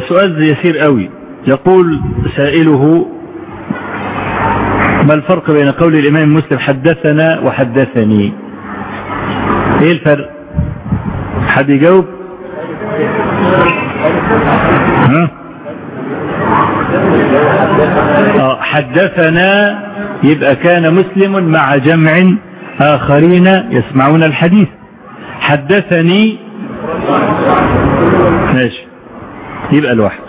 سؤال يسير قوي يقول سائله ما الفرق بين قول الإمام مسلم حدثنا وحدثني ايه الفرق حد يجاوب ها آه حدثنا يبقى كان مسلم مع جمع آخرين يسمعون الحديث حدثني ماشي يبقى الواحد